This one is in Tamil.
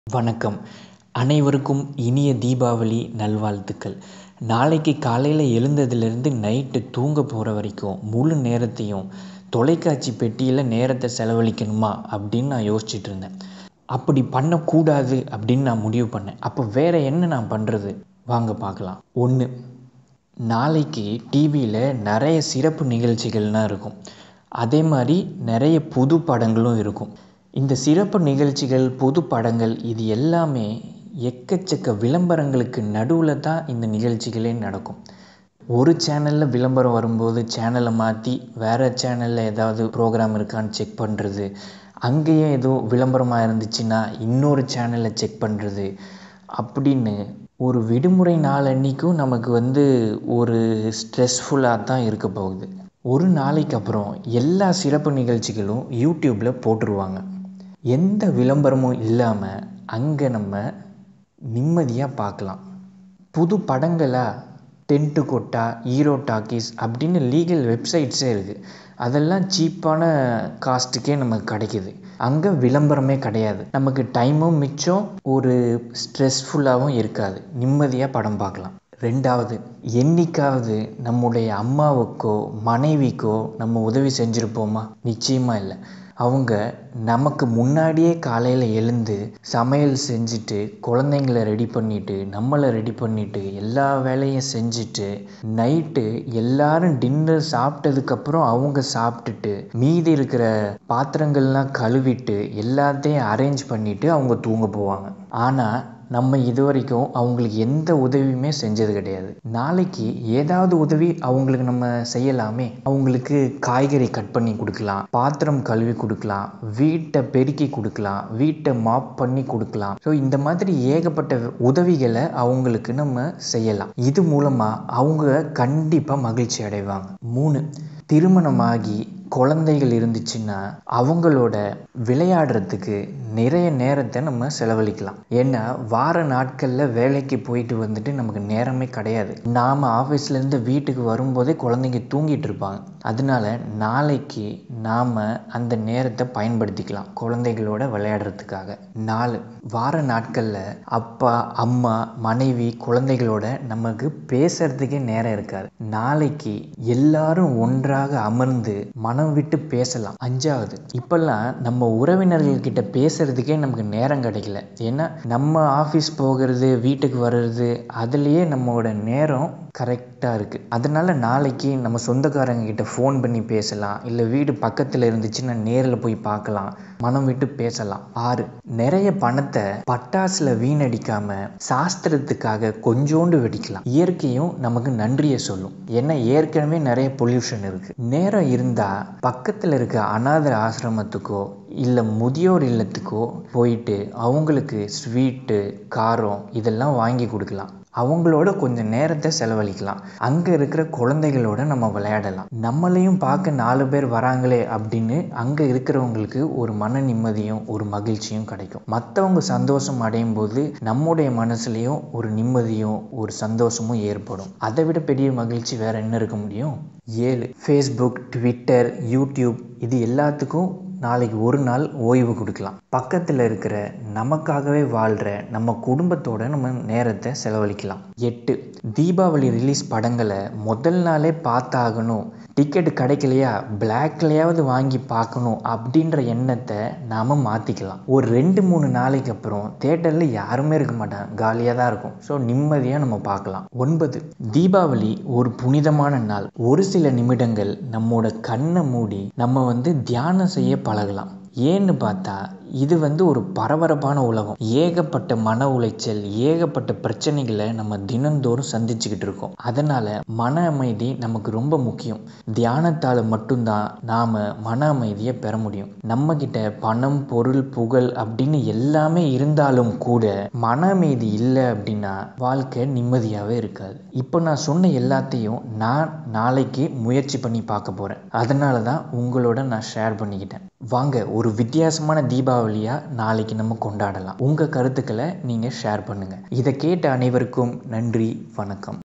வணக்கம் அனைவருக்கும் இனிய தீபாவளி நல்வாழ்த்துக்கள் நாளைக்கு காலையில் எழுந்ததுலேருந்து நைட்டு தூங்க போகிற வரைக்கும் முழு நேரத்தையும் தொலைக்காட்சி பெட்டியில் நேரத்தை செலவழிக்கணுமா அப்படின்னு நான் யோசிச்சுட்டு இருந்தேன் அப்படி பண்ணக்கூடாது அப்படின்னு நான் முடிவு பண்ணேன் அப்போ வேறு என்ன நான் பண்ணுறது வாங்க பார்க்கலாம் ஒன்று நாளைக்கு டிவியில் நிறைய சிறப்பு நிகழ்ச்சிகள்லாம் இருக்கும் அதே மாதிரி நிறைய புது படங்களும் இருக்கும் இந்த சிறப்பு நிகழ்ச்சிகள் புது படங்கள் இது எல்லாமே எக்கச்சக்க விளம்பரங்களுக்கு நடுவில் தான் இந்த நிகழ்ச்சிகளே நடக்கும் ஒரு சேனலில் விளம்பரம் வரும்போது சேனலை மாற்றி வேறு சேனலில் ஏதாவது ப்ரோக்ராம் இருக்கான்னு செக் பண்ணுறது அங்கேயே ஏதோ விளம்பரமாக இருந்துச்சுன்னா இன்னொரு சேனலை செக் பண்ணுறது அப்படின்னு ஒரு விடுமுறை நாள் அன்றைக்கும் நமக்கு வந்து ஒரு ஸ்ட்ரெஸ்ஃபுல்லாக தான் இருக்க போகுது ஒரு நாளைக்கு அப்புறம் எல்லா சிறப்பு நிகழ்ச்சிகளும் யூடியூப்பில் போட்டுருவாங்க எந்த விளம்பரமும் இல்லாமல் அங்கே நம்ம நிம்மதியாக பார்க்கலாம் புது படங்களாக டென்ட்டு கொட்டா ஈரோ டாக்கீஸ் அப்படின்னு லீகல் வெப்சைட்ஸே இருக்குது அதெல்லாம் சீப்பான காஸ்ட்டுக்கே நமக்கு கிடைக்கிது அங்கே விளம்பரமே கிடையாது நமக்கு டைமும் மிச்சம் ஒரு ஸ்ட்ரெஸ்ஃபுல்லாகவும் இருக்காது நிம்மதியாக படம் பார்க்கலாம் ரெண்டாவது என்னைக்காவது நம்முடைய அம்மாவுக்கோ மனைவிக்கோ நம்ம உதவி செஞ்சுருப்போமா நிச்சயமாக இல்லை அவங்க நமக்கு முன்னாடியே காலையில் எழுந்து சமையல் செஞ்சுட்டு குழந்தைங்கள ரெடி பண்ணிவிட்டு நம்மளை ரெடி பண்ணிவிட்டு எல்லா வேலையும் செஞ்சுட்டு நைட்டு எல்லாரும் டின்னர் சாப்பிட்டதுக்கப்புறம் அவங்க சாப்பிட்டுட்டு மீதி இருக்கிற பாத்திரங்கள்லாம் கழுவிட்டு எல்லாத்தையும் அரேஞ்ச் பண்ணிவிட்டு அவங்க தூங்க போவாங்க ஆனால் நம்ம இது வரைக்கும் அவங்களுக்கு எந்த உதவியுமே செஞ்சது கிடையாது நாளைக்கு ஏதாவது உதவி அவங்களுக்கு நம்ம செய்யலாமே அவங்களுக்கு காய்கறி கட் பண்ணி கொடுக்கலாம் பாத்திரம் கழுவி கொடுக்கலாம் வீட்டை பெருக்கி கொடுக்கலாம் வீட்டை மாப் பண்ணி கொடுக்கலாம் ஸோ இந்த மாதிரி ஏகப்பட்ட உதவிகளை அவங்களுக்கு நம்ம செய்யலாம் இது மூலமாக அவங்க கண்டிப்பாக மகிழ்ச்சி அடைவாங்க மூணு திருமணமாகி குழந்தைகள் இருந்துச்சுன்னா அவங்களோட விளையாடுறதுக்கு நிறைய நேரத்தை நம்ம செலவழிக்கலாம் ஏன்னா வார நாட்களில் வேலைக்கு போயிட்டு வந்துட்டு நமக்கு நேரமே கிடையாது நாம் ஆஃபீஸ்லேருந்து வீட்டுக்கு வரும்போதே குழந்தைங்க தூங்கிட்டு இருப்பாங்க அதனால நாளைக்கு நாம் அந்த நேரத்தை பயன்படுத்திக்கலாம் குழந்தைகளோட விளையாடுறதுக்காக நாலு வார நாட்களில் அப்பா அம்மா மனைவி குழந்தைகளோட நமக்கு பேசுறதுக்கே நேரம் இருக்காது நாளைக்கு எல்லாரும் ஒன்றாக அமர்ந்து மனம் விட்டு பேசலாம் அஞ்சாவது இப்பெல்லாம் நம்ம உறவினர்கள் கிட்ட பேசுறதுக்கே நமக்கு நேரம் கிடைக்கல ஏன்னா நம்ம ஆஃபீஸ் போகிறது வீட்டுக்கு வர்றது அதுலேயே நம்மளோட நேரம் கரெக்டாக இருக்குது அதனால நாளைக்கு நம்ம சொந்தக்காரங்க கிட்ட ஃபோன் பண்ணி பேசலாம் இல்லை வீடு பக்கத்தில் இருந்துச்சுன்னா நேரில் போய் பார்க்கலாம் மனம் விட்டு பேசலாம் ஆறு நிறைய பணத்தை பட்டாசில் வீணடிக்காம சாஸ்திரத்துக்காக கொஞ்சோண்டு வெடிக்கலாம் இயற்கையும் நமக்கு நன்றியை சொல்லும் ஏன்னா ஏற்கனவே நிறைய பொல்யூஷன் இருக்குது நேரம் இருந்தால் பக்கத்தில் இருக்க அனாதை ஆசிரமத்துக்கோ இல்லை முதியோர் இல்லத்துக்கோ போயிட்டு அவங்களுக்கு ஸ்வீட்டு காரம் இதெல்லாம் வாங்கி கொடுக்கலாம் அவங்களோட கொஞ்சம் நேரத்தை செலவழிக்கலாம் அங்கே இருக்கிற குழந்தைகளோட நம்ம விளையாடலாம் நம்மளையும் பார்க்க நாலு பேர் வராங்களே அப்படின்னு அங்கே இருக்கிறவங்களுக்கு ஒரு மன நிம்மதியும் ஒரு மகிழ்ச்சியும் கிடைக்கும் மற்றவங்க சந்தோஷம் அடையும் போது நம்முடைய மனசுலேயும் ஒரு நிம்மதியும் ஒரு சந்தோஷமும் ஏற்படும் அதை விட பெரிய மகிழ்ச்சி வேற என்ன இருக்க முடியும் ஏழு ஃபேஸ்புக் ட்விட்டர் யூடியூப் இது எல்லாத்துக்கும் நாளைக்கு ஒரு நாள் ஓய்வு கொடுக்கலாம் பக்கத்தில் இருக்கிற நமக்காகவே வாழ்கிற நம்ம குடும்பத்தோட நம்ம நேரத்தை செலவழிக்கலாம் எட்டு தீபாவளி ரிலீஸ் படங்களை முதல் நாளே பார்த்தாகணும் டிக்கெட் கிடைக்கலையா பிளாக்லையாவது வாங்கி பார்க்கணும் அப்படின்ற எண்ணத்தை நாம் மாற்றிக்கலாம் ஒரு ரெண்டு மூணு நாளைக்கு அப்புறம் தேட்டரில் யாருமே இருக்க மாட்டாங்க காலியாக தான் இருக்கும் ஸோ நிம்மதியாக நம்ம பார்க்கலாம் ஒன்பது தீபாவளி ஒரு புனிதமான நாள் ஒரு சில நிமிடங்கள் நம்மோட கண்ணை மூடி நம்ம வந்து தியானம் செய்ய பழகலாம் ஏன்னு பார்த்தா இது வந்து ஒரு பரபரப்பான உலகம் ஏகப்பட்ட மன உளைச்சல் ஏகப்பட்ட பிரச்சனைகளை நம்ம தினந்தோறும் சந்திச்சுக்கிட்டு இருக்கோம் அதனால மன அமைதி நமக்கு ரொம்ப முக்கியம் தியானத்தால் மட்டும்தான் நாம் மன அமைதியை பெற முடியும் நம்ம கிட்ட பணம் பொருள் புகழ் அப்படின்னு எல்லாமே இருந்தாலும் கூட மன அமைதி இல்லை அப்படின்னா வாழ்க்கை நிம்மதியாகவே இருக்காது இப்போ நான் சொன்ன எல்லாத்தையும் நான் நாளைக்கு முயற்சி பண்ணி பார்க்க போகிறேன் அதனால தான் உங்களோட நான் ஷேர் பண்ணிக்கிட்டேன் வாங்க ஒரு வித்தியாசமான தீபாவளியாக நாளைக்கு நம்ம கொண்டாடலாம் உங்கள் கருத்துக்களை நீங்கள் ஷேர் பண்ணுங்கள் இதை கேட்ட அனைவருக்கும் நன்றி வணக்கம்